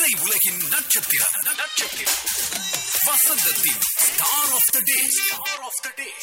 திரை உலகின் நட்சத்திரம் நட்சத்திரம் வசந்தத்தின் star of the day star of the day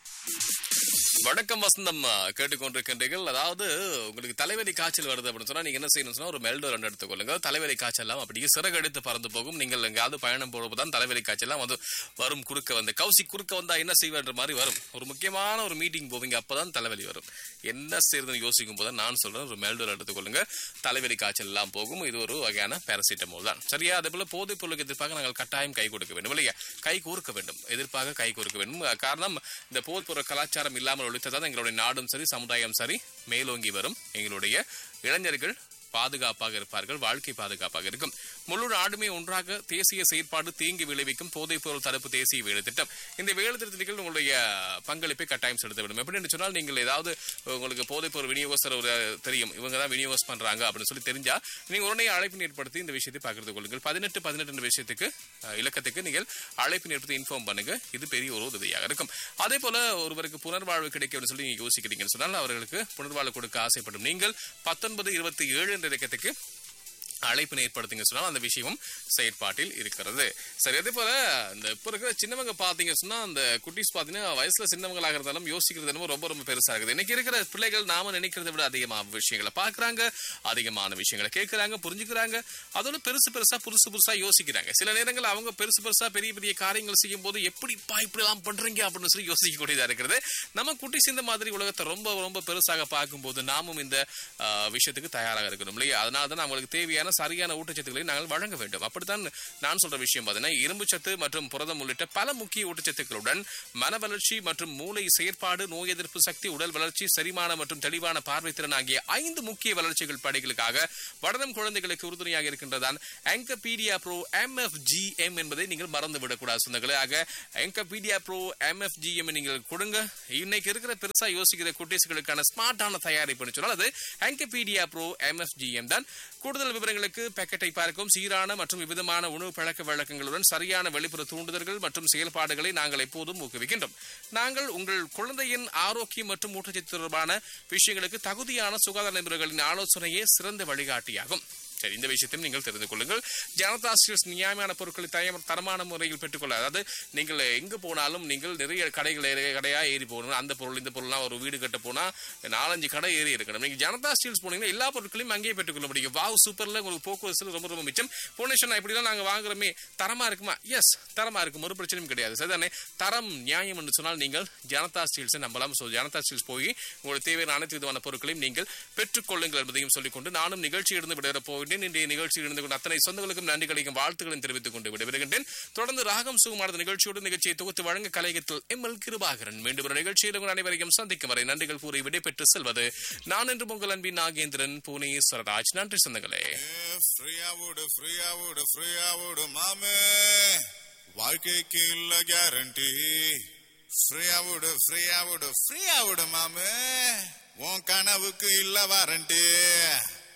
வணக்கம் வசந்தம் கேட்டுக்கொண்டிருக்கின்றீர்கள் அதாவது உங்களுக்கு தலைவலி காய்ச்சல் வருது அப்படின்னு சொன்னா நீங்க என்ன செய்யணும் சொன்னா ஒரு மெல்டோ ரெண்டு எடுத்துக்கொள்ளுங்க தலைவலி காய்ச்சல் எல்லாம் அப்படியே சிறகடித்து பறந்து போகும் நீங்கள் எங்கேயாவது பயணம் போடும்போது தலைவலி காய்ச்சல் எல்லாம் வந்து வரும் குறுக்க வந்து கௌசி குறுக்க வந்தா என்ன செய்வேன்ற மாதிரி வரும் ஒரு முக்கியமான ஒரு மீட்டிங் போவீங்க அப்பதான் தலைவலி வரும் என்ன செய்யறதுன்னு யோசிக்கும் போது நான் சொல்றேன் ஒரு மெல்டோ எடுத்துக்கொள்ளுங்க தலைவலி காய்ச்சல் எல்லாம் போகும் இது ஒரு வகையான பேரசிட்டமோல் தான் சரியா அதே போல போதைப் பொருளுக்கு எதிர்ப்பாக நாங்கள் கட்டாயம் கை கொடுக்க வேண்டும் இல்லையா கை கூர்க்க வேண்டும் எதிர்ப்பாக கை கொடுக்க வேண்டும் காரணம் இந்த போதைப் பொருள் கலாச்சாரம் இல்லாமல் ஒழித்ததான் எங்களுடைய நாடும் சரி சமுதாயம் சரி மேலோங்கி வரும் எங்களுடைய இளைஞர்கள் பாதுகாப்பாக இருப்பார்கள் வாழ்க்கை பாதுகாப்பாக இருக்கும் முழு நாடுமே ஒன்றாக தேசிய செயற்பாடு தீங்கு விளைவிக்கும் போதைப் பொருள் தடுப்பு தேசிய வேலை திட்டம் இந்த வேலை திட்டத்தில் உங்களுடைய பங்களிப்பை கட்டாயம் செலுத்த வேண்டும் எப்படின்னு சொன்னால் நீங்கள் ஏதாவது உங்களுக்கு போதைப் பொருள் விநியோகஸ்தர் ஒரு தெரியும் இவங்க தான் விநியோகம் பண்றாங்க அப்படின்னு சொல்லி தெரிஞ்சா நீங்க உடனே அழைப்பு ஏற்படுத்தி இந்த விஷயத்தை பகிர்ந்து கொள்ளுங்கள் பதினெட்டு பதினெட்டு விஷயத்துக்கு அஹ், இலக்கத்துக்கு நீங்கள் அழைப்பு ஏற்படுத்தி இன்ஃபார்ம் பண்ணுங்க இது பெரிய ஒரு உதவியாக இருக்கும் அதே போல ஒருவருக்கு புனர்வாழ்வு கிடைக்கும்னு சொல்லி நீங்க யோசிக்கிறீங்கன்னு சொன்னால் அவர்களுக்கு புனர்வாழ்வு கொடுக்க ஆசைப்படும் நீங்கள் பத்தொன்பது இருபத்தி ஏழு என்ற இலக்கத்துக்கு அழைப்பினை ஏற்படுத்துங்க சொன்னால் அந்த விஷயமும் செயற்பாட்டில் இருக்கிறது சரி அதே போல இந்த இப்போ இருக்கிற சின்னவங்க பாத்தீங்க சொன்னா அந்த குட்டீஸ் பாத்தீங்கன்னா வயசுல சின்னவங்களாக இருந்தாலும் யோசிக்கிறது என்னமோ ரொம்ப ரொம்ப பெருசா இருக்குது இன்னைக்கு இருக்கிற பிள்ளைகள் நாம நினைக்கிறதை விட அதிகமான விஷயங்களை பாக்குறாங்க அதிகமான விஷயங்களை கேட்கறாங்க புரிஞ்சுக்கிறாங்க அதோட பெருசு பெருசா புதுசு புதுசா யோசிக்கிறாங்க சில நேரங்கள் அவங்க பெருசு பெருசா பெரிய பெரிய காரியங்கள் செய்யும் போது எப்படிப்பா இப்படி எல்லாம் பண்றீங்க அப்படின்னு சொல்லி யோசிக்கக்கூடியதா இருக்கிறது நம்ம குட்டீஸ் இந்த மாதிரி உலகத்தை ரொம்ப ரொம்ப பெருசாக பார்க்கும்போது நாமும் இந்த ஆஹ், விஷயத்துக்கு தயாராக இருக்கணும் இல்லையா அதனால தான் நம்மளுக்கு தேவையான சரியான ஊட்டச்சத்துக்களை நாங்கள் வழங்க வேண்டும் அப்படித்தான் நான் சொல்ற விஷயம் பார்த்தீங்கன்னா இரும்பு சத்து மற்றும் புரதம் உள்ளிட்ட பல முக்கிய ஊட்டச்சத்துக்களுடன் மன வளர்ச்சி மற்றும் மூளை செயற்பாடு நோய் எதிர்ப்பு சக்தி உடல் வளர்ச்சி செரிமான மற்றும் தெளிவான பார்வைத்திறன் ஆகிய ஐந்து முக்கிய வளர்ச்சிகள் படைகளுக்காக வளரும் குழந்தைகளுக்கு உறுதுணையாக இருக்கின்றதான் ஆங்கபீடியா ப்ரோ எம்எஃப்ஜிஎம் என்பதை நீங்கள் மறந்து விடக்கூடாது சொந்தங்களே ஆக ஆங்கபீடியா ப்ரோ எம்எஃப்ஜிஎம் நீங்கள் கொடுங்க இன்னைக்கு இருக்கிற பெருசா யோசிக்கிற குட்டீஸ்களுக்கான ஸ்மார்ட்டான தயாரிப்புன்னு சொன்னால் அது ஆங்கபீடியா ப்ரோ எம்எஃப்ஜிஎம் தான் கூடுதல் விவரங்களுக்கு பேக்கெட்டை பார்க்கும் சீரான மற்றும் விவிதமான உணவு பழக்க வழக்கங்களுடன் சரியான வெளிப்புற தூண்டுதல்கள் மற்றும் செயல்பாடுகளை நாங்கள் எப்போதும் ஊக்குவிக்கின்றோம் நாங்கள் உங்கள் குழந்தையின் ஆரோக்கியம் மற்றும் ஊட்டச்சத்து தொடர்பான விஷயங்களுக்கு தகுதியான சுகாதார நிபுணர்களின் ஆலோசனையே சிறந்த வழிகாட்டியாகும் சரி இந்த விஷயத்தையும் நீங்கள் தெரிந்து கொள்ளுங்கள் ஜனதா ஸ்டீல்ஸ் நியாயமான பொருட்களை தய- தரமான முறையில் பெற்றுக்கொள்ள அதாவது நீங்கள் எங்கு போனாலும் நீங்கள் நிறைய கடைகள் ஏறி- கடையா ஏறி போகணும் அந்த பொருள் இந்த பொருள்லாம் ஒரு வீடு கட்ட போனா நாலஞ்சு கடை ஏறி இருக்கணும் நீங்க ஜனதா ஸ்டீல்ஸ் போனீங்கன்னா எல்லா பொருட்களையும் அங்கேயே பெற்றுக்கொள்ள முடியும் வாவ் சூப்பர்ல உங்களுக்கு போக்குவரத்து ரொம்ப ரொம்ப மிச்சம் புவனேஸ்வரன் இப்படிலாம் நாங்க வாங்குறோமே தரமா இருக்குமா எஸ் தரமா இருக்கும் ஒரு பிரச்சனையும் கிடையாது சரிதானே தரம் நியாயம் என்று சொன்னால் நீங்கள் ஜனதா ஸ்டீல்ஸை நம்பலாம் ஸோ ஜனதா ஸ்டீல்ஸ் போய் உங்களுக்கு தேவையான அனைத்து விதமான பொருட்களையும் நீங்கள் பெற்றுக்கொள்ளுங்கள் என்பதையும் சொல்லிக்கொண்டு நானும் நிகழ்ச்சியிலிருந்து விடைபெற போகின்றேன் இன்றைய நிகழ்ச்சியில் இருந்து கொண்டு அத்தனை சொந்தங்களுக்கும் நன்றிகளையும் வாழ்த்துக்களையும் தெரிவித்துக் கொண்டு விடைபெறுகின்றேன் தொடர்ந்து ராகம் சுகுமாரது நிகழ்ச்சியோடு நிகழ்ச்சியை தொகுத்து வழங்க கலையகத்தில் எம் எல் கிருபாகரன் மீண்டும் ஒரு நிகழ்ச்சியில் உங்கள் அனைவரையும் சந்திக்கும் வரை நன்றிகள் கூறி விடைபெற்று செல்வது நான் என்று உங்கள் அன்பின் நாகேந்திரன் பூனே சரராஜ் நன்றி சொந்தங்களே ஃப்ரீயா விடு ஃப்ரீயா விடு ஃப்ரீயா விடு மாமே வாழ்க்கைக்கு இல்ல கேரண்டி ஃப்ரீயா விடு ஃப்ரீயா விடு ஃப்ரீயா விடு மாமே உன் கனவுக்கு இல்ல வாரண்டி